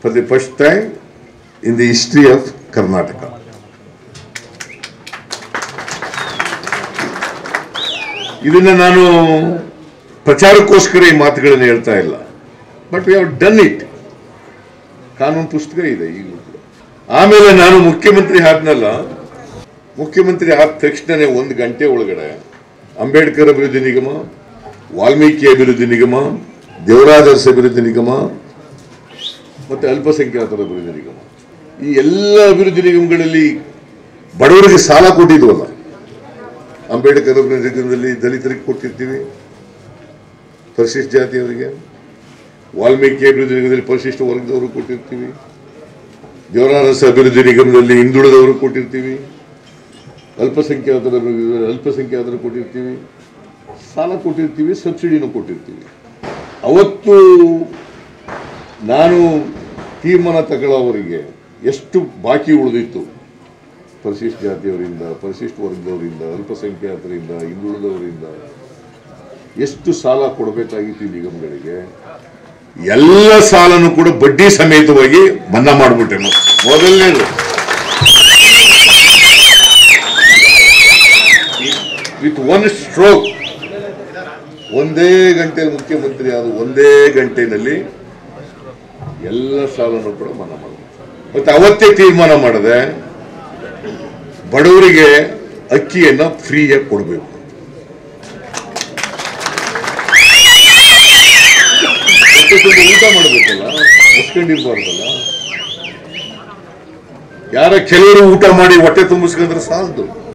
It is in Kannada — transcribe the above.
for the first time in the history of Karnataka ಇದನ್ನ ನಾನು ಪ್ರಚಾರಕ್ಕೋಸ್ಕರ ಈ ಮಾತುಗಳನ್ನು ಹೇಳ್ತಾ ಇಲ್ಲ but we have done it ಕಾನೂನು ಪುಸ್ತಕ ಇದೆ ಈಗಲೂ ಕೂಡ ಆಮೇಲೆ ನಾನು ಮುಖ್ಯಮಂತ್ರಿ ಆದ್ನಲ್ಲ ಮುಖ್ಯಮಂತ್ರಿ ಆದ ತಕ್ಷಣನೇ ಒಂದು ಗಂಟೆ ಒಳಗಡೆ ಅಂಬೇಡ್ಕರ್ ಅಭಿವೃದ್ಧಿ ನಿಗಮ ವಾಲ್ಮೀಕಿ ಅಭಿವೃದ್ಧಿ ನಿಗಮ ದೇವರಾಜರ್ಸ್ ಅಭಿವೃದ್ಧಿ ನಿಗಮ ಮತ್ತೆ ಅಲ್ಪಸಂಖ್ಯಾತರ ಅಭಿವೃದ್ಧಿ ನಿಗಮ ಈ ಎಲ್ಲ ಅಭಿವೃದ್ಧಿ ನಿಗಮಗಳಲ್ಲಿ ಬಡವರಿಗೆ ಸಾಲ ಕೊಟ್ಟಿದ್ವಲ್ಲ ಅಂಬೇಡ್ಕರ್ ಅಭಿವೃದ್ಧಿ ನಿಗಮದಲ್ಲಿ ದಲಿತರಿಗೆ ಕೊಟ್ಟಿರ್ತೀವಿ ಪರಿಶಿಷ್ಟ ಜಾತಿಯವರಿಗೆ ವಾಲ್ಮೀಕಿ ಅಭಿವೃದ್ಧಿ ನಿಗಮದಲ್ಲಿ ಪರಿಶಿಷ್ಟ ವರ್ಗದವರು ಕೊಟ್ಟಿರ್ತೀವಿ ದೇವರಾರಸ ಅಭಿವೃದ್ಧಿ ನಿಗಮದಲ್ಲಿ ಹಿಂದುಳಿದವರು ಕೊಟ್ಟಿರ್ತೀವಿ ಅಲ್ಪಸಂಖ್ಯಾತರ ಅಭಿವೃದ್ಧಿ- ಅಲ್ಪಸಂಖ್ಯಾತರು ಕೊಟ್ಟಿರ್ತೀವಿ ಸಾಲ ಕೊಟ್ಟಿರ್ತೀವಿ ಸಬ್ಸಿಡಿನೂ ಕೊಟ್ಟಿರ್ತೀವಿ ಅವತ್ತು ನಾನು ತೀರ್ಮಾನ ತಗೊಳ್ಳೋವರಿಗೆ ಎಷ್ಟು ಬಾಕಿ ಉಳಿದಿತ್ತು ಪರಿಶಿಷ್ಟ ಜಾತಿಯವರಿಂದ ಪರಿಶಿಷ್ಟ ವರ್ಗದವರಿಂದ ಅಲ್ಪಸಂಖ್ಯಾತರಿಂದ ಹಿಂದುಳಿದವರಿಂದ ಎಷ್ಟು ಸಾಲ ಕೊಡಬೇಕಾಗಿತ್ತು ಈ ನಿಗಮಗಳಿಗೆ ಎಲ್ಲ ಸಾಲನು ಕೂಡ ಬಡ್ಡಿ ಸಮೇತವಾಗಿ ಮನ್ನಾ ಮಾಡಿಬಿಟ್ಟೆ ಮೊದಲನೇದು ವಿತ್ ಒನ್ ಸ್ಟ್ರೋಕ್ ಒಂದೇ ಗಂಟೆಯಲ್ಲಿ ಮುಖ್ಯಮಂತ್ರಿ ಆದ ಒಂದೇ ಗಂಟೆನಲ್ಲಿ ಎಲ್ಲ ಸಾಲನು ಕೂಡ ಮನ್ನಾ ಮಾಡಿದೆ ಮತ್ತೆ ಅವತ್ತೇ ತೀರ್ಮಾನ ಮಾಡಿದೆ ಬಡವರಿಗೆ ಅಕ್ಕಿಯನ್ನ ಫ್ರೀಯಾಗಿ ಕೊಡಬೇಕು ಹೊಟ್ಟೆ ತುಂಬ ಊಟ ಮಾಡಬೇಕಲ್ಲ ಹಸ್ಕೊಂಡಿರ್ಬಾರ್ದಲ್ಲ ಯಾರ ಕೆಲವರು ಊಟ ಮಾಡಿ ಹೊಟ್ಟೆ ತುಂಬಿಸ್ಕೊಂಡ್ರೆ ಸಾಲದು